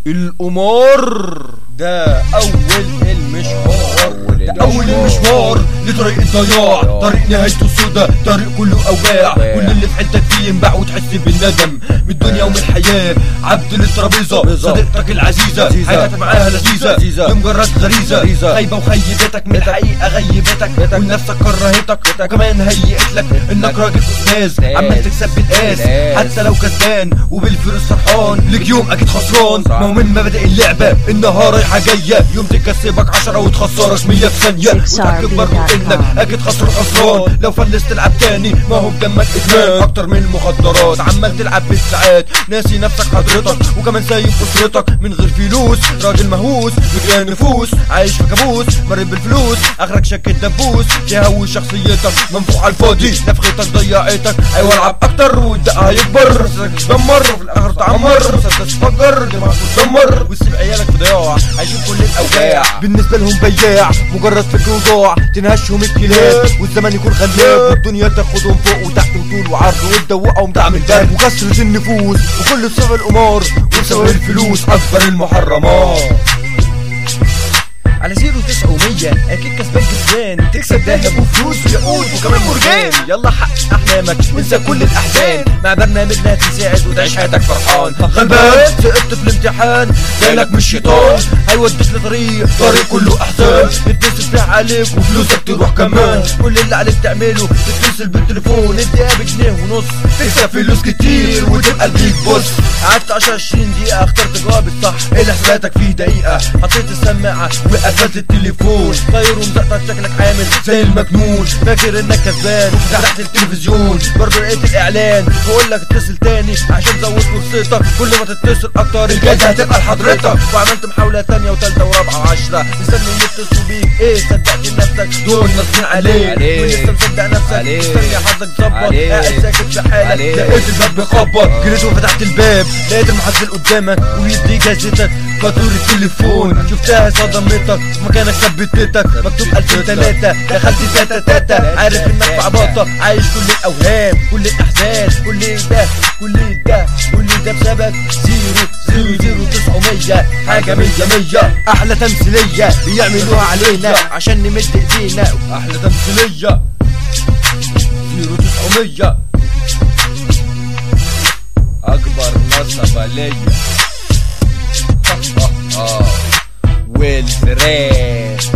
القمار ده اول المشوار ده اول المشوار لطريق الضياع طريق نهايته سودا طريق كله اوجاع كل اللي في حتتك فيه ينباع وتحس بالندم من الدنيا ومن الحياه عبد للترابيزه صديقتك العزيزه حياتك معاها لذيذه بمجرد غريزه خايبه وخيبتك من الحقيقه غيبتك ونفسك كرهتك وكمان هيئت لك انك راجل استاذ عمال تكسب بالقاس حتى لو كسبان وبالفلوس فرحان ليك يوم اكيد خسران ما هو من مبادئ اللعبه انها رايحه جايه يوم تكسبك 10 وتخسرك 100 في ثانيه وتاكد برضه انك اكيد خسران خسران لو فلست تلعب تاني ما هو بدمك ادمان اكتر من المخدرات عمال تلعب بالساعات ناسي نفسك حضرتك وكمان سايب اسرتك من غير فلوس راجل مهووس مجرى نفوس عايش في كابوس مريض بالفلوس اخرك شك الدبوس تهوي شخصيتك منفوخ على الفاضي نفختك ضيعتك ايوه العب اكتر والدق هيكبر مسدسك تدمر وفي الاخر تعمر مسدس تفجر دماغك تدمر وتسيب عيالك في ضياع عايشين كل الاوجاع بالنسبه لهم بياع مجرد فكر وضاع تنهشهم الكلاب والزمن يكون غلاب والدنيا تاخدهم فوق وتحت وطول وعرض وتدوقهم دعم الباب وكسرة النفوس وكل بسبب القمار وبسبب الفلوس اكبر المحرمات على زيرو تسعة ومية أكيد كسبان كسبان تكسب ذهب وفلوس وياقوت وكمان مرجان يلا حقق أحلامك انسى كل الأحزان مع برنامجنا تساعد وتعيش حياتك فرحان غلبان سقطت في الامتحان جالك من الشيطان هيوديك لطريق طريق كله أحزان يتصل فيه عليك وفلوسك تروح كمان كل اللي عليك تعمله تتصل بالتليفون اديها بجنيه ونص تكسب فلوس كتير وتبقى البيك بص قعدت 10 20 دقيقة اخترت الجواب الصح ايه اللي حساباتك فيه دقيقة حطيت السماعة وقفلت التليفون طاير ومزقطط شكلك عامل زي المجنون فاكر انك كسبان فتحت التلفزيون برضه لقيت الاعلان بقول لك اتصل تاني عشان زود فرصتك كل ما تتصل اكتر الجايزة هتبقى لحضرتك وعملت محاولة تانية وتالتة ورابعة وعشرة مستني يتصلوا بيك ايه صدقت نفسك دول ناصبين عليك عليك. ولسه مصدق نفسك عليك. مستني حظك ظبط عليك. قاعد ساكت في حالك عليك. لقيت الباب بيخبط جريت وفتحت الباب لقيت المحاسب قدامك وبيديك جايزتك فاتورة التليفون شفتها صدمتك في مكانك ثبتتك مكتوب 2003 دخلت تاتا تاتا عارف انك في عباطة عايش كل الاوهام كل الاحزان كل ده كل ده كل ده بسبب زيرو زيرو زيرو تسعمية حاجة مية مية احلى تمثيلية بيعملوها علينا عشان نمد ايدينا احلى تمثيلية زيرو تسعمية اكبر نصبة ليا والفراخ